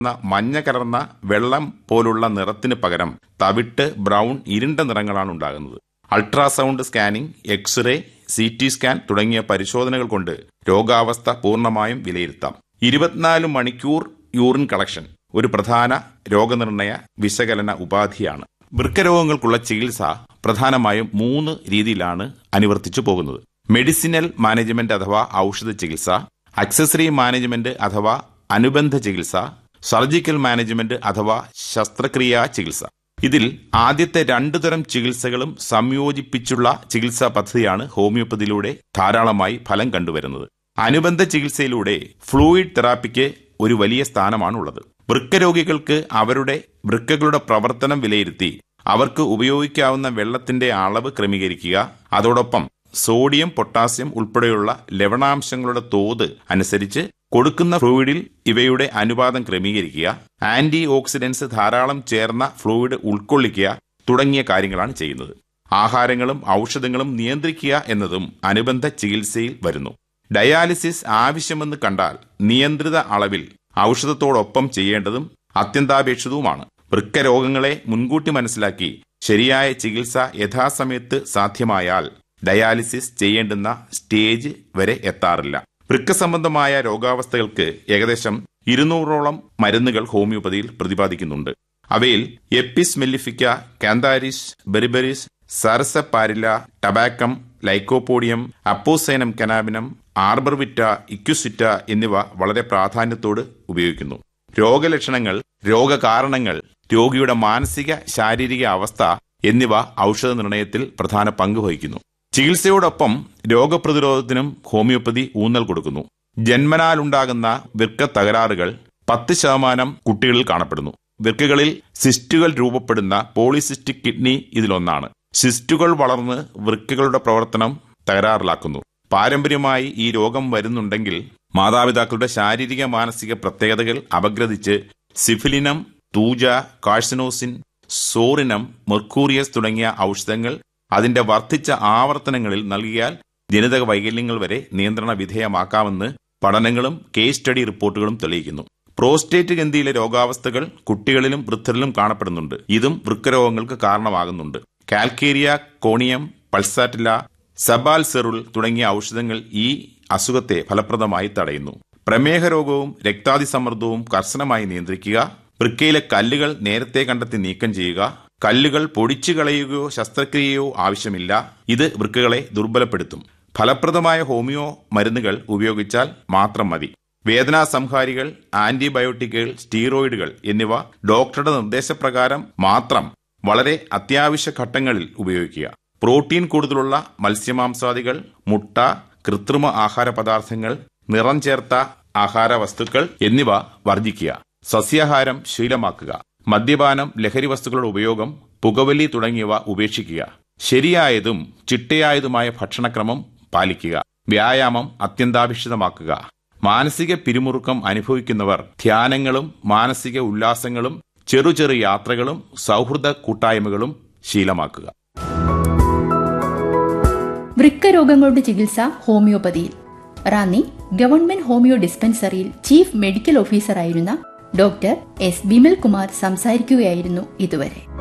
ന്ന മഞ്ഞ കലർന്ന വെള്ളം പോലുള്ള നിറത്തിന് പകരം തവിട്ട് ബ്രൗൺ ഇരുണ്ട നിറങ്ങളാണ് ഉണ്ടാകുന്നത് ultrasound scanning X-ray C T scan തുടങ്ങിയ പരിശോധനകൾ കൊണ്ട് രോഗാവസ്ഥ പൂർണ്ണമായും വിലയിരുത്താം ഇരുപത്തിനാല് മണിക്കൂർ യൂറിൻ കളക്ഷൻ ഒരു പ്രധാന രോഗനിർണയ വിശകലന ഉപാധിയാണ് വൃക്കരോഗങ്ങൾക്കുള്ള ചികിത്സ പ്രധാനമായും മൂന്ന് രീതിയിലാണ് അനുവർത്തിച്ചു പോകുന്നത് മെഡിസിനൽ മാനേജ്മെന്റ് അഥവാ ഔഷധ ചികിത്സ അക്സസറി മാനേജ്മെന്റ് അഥവാ അനുബന്ധ ചികിത്സ സർജിക്കൽ മാനേജ്മെന്റ് അഥവാ ശസ്ത്രക്രിയാ ചികിത്സ ഇതിൽ ആദ്യത്തെ രണ്ടു തരം ചികിത്സകളും സംയോജിപ്പിച്ചുള്ള ചികിത്സാ പദ്ധതിയാണ് ഹോമിയോപ്പതിയിലൂടെ ധാരാളമായി ഫലം കണ്ടുവരുന്നത് അനുബന്ധ ചികിത്സയിലൂടെ ഫ്ലൂയിഡ് തെറാപ്പിക്ക് ഒരു വലിയ സ്ഥാനമാണുള്ളത് വൃക്കരോഗികൾക്ക് അവരുടെ വൃക്കകളുടെ പ്രവർത്തനം വിലയിരുത്തി അവർക്ക് ഉപയോഗിക്കാവുന്ന വെള്ളത്തിന്റെ അളവ് ക്രമീകരിക്കുക അതോടൊപ്പം സോഡിയം പൊട്ടാസ്യം ഉൾപ്പെടെയുള്ള ലവണാംശങ്ങളുടെ തോത് അനുസരിച്ച് കൊടുക്കുന്ന ഫ്ലൂയിഡിൽ ഇവയുടെ അനുപാതം ക്രമീകരിക്കുക ആന്റി ഓക്സിഡൻസ് ധാരാളം ചേർന്ന ഫ്ലൂയിഡ് ഉൾക്കൊള്ളിക്കുക തുടങ്ങിയ കാര്യങ്ങളാണ് ചെയ്യുന്നത് ആഹാരങ്ങളും ഔഷധങ്ങളും നിയന്ത്രിക്കുക എന്നതും അനുബന്ധ ചികിത്സയിൽ വരുന്നു ഡയാലിസിസ് ആവശ്യമെന്ന് കണ്ടാൽ നിയന്ത്രിത അളവിൽ ഔഷധത്തോടൊപ്പം ചെയ്യേണ്ടതും അത്യന്താപേക്ഷിതവുമാണ് വൃക്കരോഗങ്ങളെ മുൻകൂട്ടി മനസ്സിലാക്കി ശരിയായ ചികിത്സ യഥാസമയത്ത് സാധ്യമായാൽ ഡയാലിസിസ് ചെയ്യേണ്ടുന്ന സ്റ്റേജ് വരെ എത്താറില്ല വൃക്ക സംബന്ധമായ രോഗാവസ്ഥകൾക്ക് ഏകദേശം ഇരുന്നൂറോളം മരുന്നുകൾ ഹോമിയോപ്പതിയിൽ പ്രതിപാദിക്കുന്നുണ്ട് അവയിൽ apis mellifica cantharis berberis sarsaparilla tabacum lycopodium apocynum cannabinum arborvitae equisetum എന്നിവ വളരെ പ്രാധാന്യത്തോട് ഉപയോഗിക്കുന്നു രോഗലക്ഷണങ്ങൾ രോഗകാരണങ്ങൾ രോഗിയുടെ മാനസിക ശാരീരിക അവസ്ഥ എന്നിവ ഔഷധ നിർണയത്തിൽ പ്രധാന പങ്ക് വഹിക്കുന്നു ചികിത്സയോടൊപ്പം രോഗപ്രതിരോധത്തിനും ഹോമിയോപ്പതി ഊന്നൽ കൊടുക്കുന്നു ജന്മനാലുണ്ടാകുന്ന വൃക്ക തകരാറുകൾ പത്ത് ശതമാനം കുട്ടികളിൽ കാണപ്പെടുന്നു വൃക്കകളിൽ സിസ്റ്റുകൾ രൂപപ്പെടുന്ന പോളിസിസ്റ്റിക് കിഡ്നി ഇതിലൊന്നാണ് സിസ്റ്റുകൾ വളർന്ന് വൃക്കകളുടെ പ്രവർത്തനം തകരാറിലാക്കുന്നു പാരമ്പര്യമായി ഈ രോഗം വരുന്നുണ്ടെങ്കിൽ മാതാപിതാക്കളുടെ ശാരീരിക മാനസിക പ്രത്യേകതകൾ അപഗ്രഥിച്ച് സിഫിലിനം തൂജ കാഴ്സനോസിൻ സോറിനം മെർക്കൂറിയസ് തുടങ്ങിയ ഔഷധങ്ങൾ അതിന്റെ വർദ്ധിച്ച ആവർത്തനങ്ങളിൽ നൽകിയാൽ ജനിതക വൈകല്യങ്ങൾ വരെ നിയന്ത്രണ വിധേയമാക്കാമെന്ന് പഠനങ്ങളും കേസ് സ്റ്റഡി റിപ്പോർട്ടുകളും തെളിയിക്കുന്നു പ്രോസ്റ്റേറ്റ് ഗന്ധിയിലെ രോഗാവസ്ഥകൾ കുട്ടികളിലും വൃദ്ധരിലും കാണപ്പെടുന്നുണ്ട് ഇതും വൃക്കരോഗങ്ങൾക്ക് കാരണമാകുന്നുണ്ട് കാൽക്കേരിയ കോണിയം പൾസാറ്റില സബാൽസെറുൾ തുടങ്ങിയ ഔഷധങ്ങൾ ഈ അസുഖത്തെ ഫലപ്രദമായി തടയുന്നു പ്രമേഹ രോഗവും രക്താതിസമ്മർദ്ദവും കർശനമായി നിയന്ത്രിക്കുക വൃക്കയിലെ കല്ലുകൾ നേരത്തെ കണ്ടെത്തി നീക്കം ചെയ്യുക കല്ലുകൾ പൊടിച്ചു കളയുകയോ ശസ്ത്രക്രിയയോ ആവശ്യമില്ല ഇത് വൃക്കകളെ ദുർബലപ്പെടുത്തും ഫലപ്രദമായ ഹോമിയോ മരുന്നുകൾ ഉപയോഗിച്ചാൽ മാത്രം മതി വേദനാ സംഹാരികൾ ആന്റിബയോട്ടിക്കുകൾ സ്റ്റീറോയിഡുകൾ എന്നിവ ഡോക്ടറുടെ നിർദ്ദേശപ്രകാരം മാത്രം വളരെ അത്യാവശ്യ ഘട്ടങ്ങളിൽ ഉപയോഗിക്കുക പ്രോട്ടീൻ കൂടുതലുള്ള മത്സ്യമാംസാദികൾ മുട്ട കൃത്രിമ ആഹാര പദാർത്ഥങ്ങൾ നിറം ചേർത്ത ആഹാര വസ്തുക്കൾ എന്നിവ വർജിക്കുക സസ്യാഹാരം ശീലമാക്കുക മദ്യപാനം ലഹരി വസ്തുക്കളുടെ ഉപയോഗം പുകവലി തുടങ്ങിയവ ഉപേക്ഷിക്കുക ശരിയായതും ചിട്ടയായതുമായ ഭക്ഷണക്രമം പാലിക്കുക വ്യായാമം അത്യന്താപേക്ഷിതമാക്കുക മാനസിക പിരിമുറുക്കം അനുഭവിക്കുന്നവർ ധ്യാനങ്ങളും മാനസിക ഉല്ലാസങ്ങളും ചെറു ചെറു യാത്രകളും സൗഹൃദ കൂട്ടായ്മകളും ശീലമാക്കുക വൃക്കരോഗങ്ങളുടെ ചികിത്സ ഹോമിയോപ്പതിയിൽ റാന്നി ഗവൺമെന്റ് ഹോമിയോ ഡിസ്പെൻസറിയിൽ ചീഫ് മെഡിക്കൽ ഓഫീസറായിരുന്ന ഡോക്ടർ എസ് ബിമൽ കുമാർ സംസാരിക്കുകയായിരുന്നു ഇതുവരെ